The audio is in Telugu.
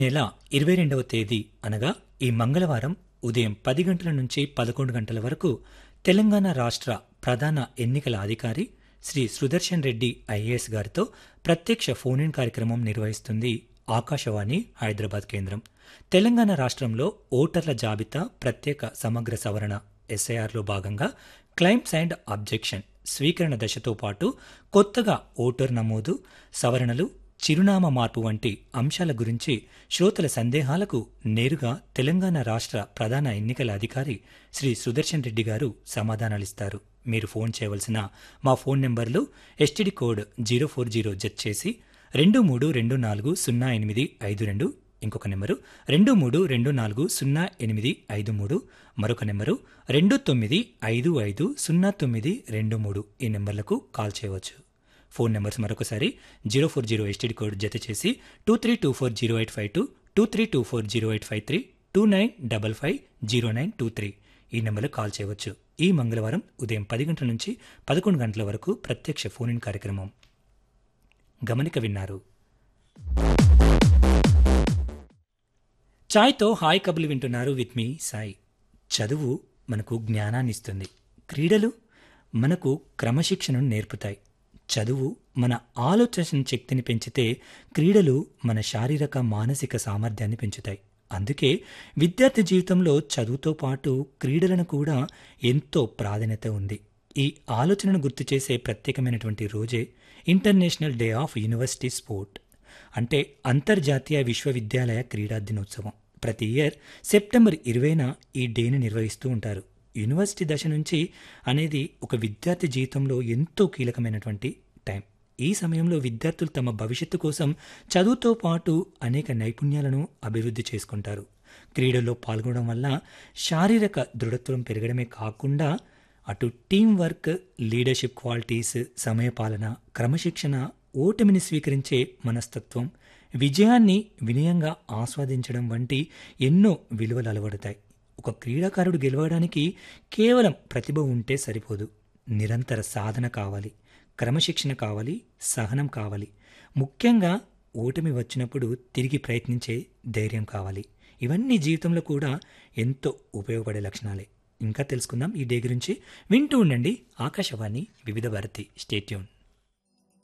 నెల ఇరవై రెండవ తేదీ అనగా ఈ మంగళవారం ఉదయం పది గంటల నుంచి పదకొండు గంటల వరకు తెలంగాణ రాష్ట్ర ప్రధాన ఎన్నికల అధికారి శ్రీ సుదర్శన్ రెడ్డి ఐఏఎస్ గారితో ప్రత్యక్ష ఫోన్ ఇన్ కార్యక్రమం నిర్వహిస్తుంది ఆకాశవాణి హైదరాబాద్ కేంద్రం తెలంగాణ రాష్ట్రంలో ఓటర్ల జాబితా ప్రత్యేక సమగ్ర సవరణ ఎస్ఐఆర్లో భాగంగా క్లైమ్స్ అండ్ అబ్జెక్షన్ స్వీకరణ దశతో పాటు కొత్తగా ఓటర్ నమోదు సవరణలు చిరునామా మార్పు వంటి అంశాల గురించి శ్రోతల సందేహాలకు నేరుగా తెలంగాణ రాష్ట్ర ప్రధాన ఎన్నికల అధికారి శ్రీ సుదర్శన్ రెడ్డి గారు సమాధానాలిస్తారు మీరు ఫోన్ చేయవలసిన మా ఫోన్ నెంబర్లు STD code zero four zero జెట్ చేసి రెండు మూడు రెండు నాలుగు సున్నా ఎనిమిది ఐదు రెండు ఇంకొక నెంబరు రెండు మూడు రెండు నాలుగు సున్నా ఎనిమిది ఐదు మూడు మరొక నెంబరు రెండు తొమ్మిది ఐదు ఐదు సున్నా తొమ్మిది రెండు మూడు ఈ నెంబర్లకు కాల్ చేయవచ్చు ఫోన్ నెంబర్స్ మరొకసారి zero four zero STD code జత చేసి two three two four zero eight five two two three two four zero eight five three two nine double five zero nine two three ఈ నెంబర్లో కాల్ చేయవచ్చు ఈ మంగళవారం ఉదయం పది గంటల నుంచి పదకొండు గంటల వరకు ప్రత్యక్ష ఫోన్ ఇన్ కార్యక్రమం గమనిక విన్నారు చాయ్తో హాయ్ కబులు వింటున్నారు విత్ మీ సాయి చదువు మనకు జ్ఞానాన్ని ఇస్తుంది క్రీడలు మనకు క్రమశిక్షణను నేర్పుతాయి చదువు మన ఆలోచన శక్తిని పెంచితే క్రీడలు మన శారీరక మానసిక సామర్థ్యాన్ని పెంచుతాయి అందుకే విద్యార్థి జీవితంలో చదువుతో పాటు క్రీడలను కూడా ఎంతో ప్రాధాన్యత ఉంది ఈ ఆలోచనను గుర్తు చేసే ప్రత్యేకమైనటువంటి రోజే international day of university sport అంటే అంతర్జాతీయ విశ్వవిద్యాలయ క్రీడా దినోత్సవం ప్రతి ఇయర్ సెప్టెంబర్ ఇరవైన ఈ డేని నిర్వహిస్తూ ఉంటారు యూనివర్సిటీ దశ నుంచి అనేది ఒక విద్యార్థి జీవితంలో ఎంతో కీలకమైనటువంటి టైం ఈ సమయంలో విద్యార్థులు తమ భవిష్యత్తు కోసం చదువుతో పాటు అనేక నైపుణ్యాలను అభివృద్ధి చేసుకుంటారు క్రీడల్లో పాల్గొనడం వల్ల శారీరక దృఢత్వం పెరగడమే కాకుండా అటు టీం వర్క్ లీడర్షిప్ క్వాలిటీస్ సమయపాలన క్రమశిక్షణ ఓటమిని స్వీకరించే మనస్తత్వం విజయాన్ని వినయంగా ఆస్వాదించడం వంటి ఎన్నో విలువలు అలవడతాయి ఒక క్రీడాకారుడు గెలవడానికి కేవలం ప్రతిభ ఉంటే సరిపోదు నిరంతర సాధన కావాలి క్రమశిక్షణ కావాలి సహనం కావాలి ముఖ్యంగా ఓటమి వచ్చినప్పుడు తిరిగి ప్రయత్నించే ధైర్యం కావాలి ఇవన్నీ జీవితంలో కూడా ఎంతో ఉపయోగపడే లక్షణాలే ఇంకా తెలుసుకుందాం ఈ డే గురించి వింటూ ఉండండి ఆకాశవాణి వివిధ భారతి స్టేట్యూన్